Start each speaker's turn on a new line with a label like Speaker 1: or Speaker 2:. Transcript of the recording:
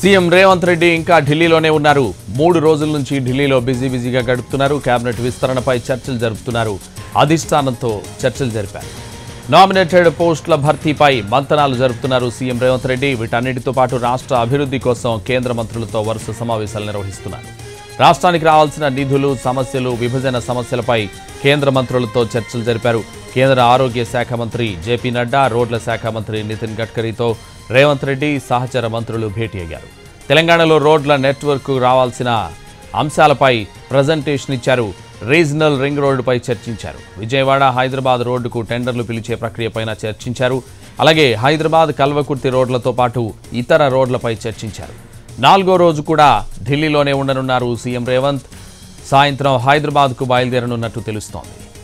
Speaker 1: CM Revanth Reddy ఇంకా ఢిల్లీలోనే ఉన్నారు మూడు రోజుల నుంచి ఢిల్లీలో బిజీ బిజీగా గడుపుతున్నారు కేబినెట్ విస్తరణపై చర్చలు జరుపుతున్నారు అధిష్టానంతో చర్చలు జరిపారు నామినేటెడ్ పోస్టుల భర్తీపై మంతనాలు జరుపుతున్నారు సీఎం రేవంత్ రెడ్డి వీటన్నిటితో పాటు రాష్ట్ర అభివృద్ధి కోసం కేంద్ర మంత్రులతో వరుస సమావేశాలు నిర్వహిస్తున్నారు రాష్ట్రానికి రావాల్సిన నిధులు సమస్యలు విభజన సమస్యలపై కేంద్ర మంత్రులతో చర్చలు జరిపారు కేంద్ర ఆరోగ్య శాఖ మంత్రి జేపీ నడ్డా రోడ్ల శాఖ మంత్రి నితిన్ గడ్కరీతో రేవంత్ రెడ్డి సహచర మంత్రులు భేటీ అయ్యారు తెలంగాణలో రోడ్ల నెట్వర్క్ రావాల్సిన అంశాలపై ప్రజెంటేషన్ ఇచ్చారు రీజనల్ రింగ్ రోడ్డుపై చర్చించారు విజయవాడ హైదరాబాద్ రోడ్డుకు టెండర్లు పిలిచే ప్రక్రియపైన చర్చించారు అలాగే హైదరాబాద్ కల్వకుర్తి రోడ్లతో పాటు ఇతర రోడ్లపై చర్చించారు నాలుగో రోజు కూడా ఢిల్లీలోనే ఉండనున్నారు సీఎం రేవంత్ సాయంత్రం హైదరాబాద్కు బయలుదేరనున్నట్టు తెలుస్తోంది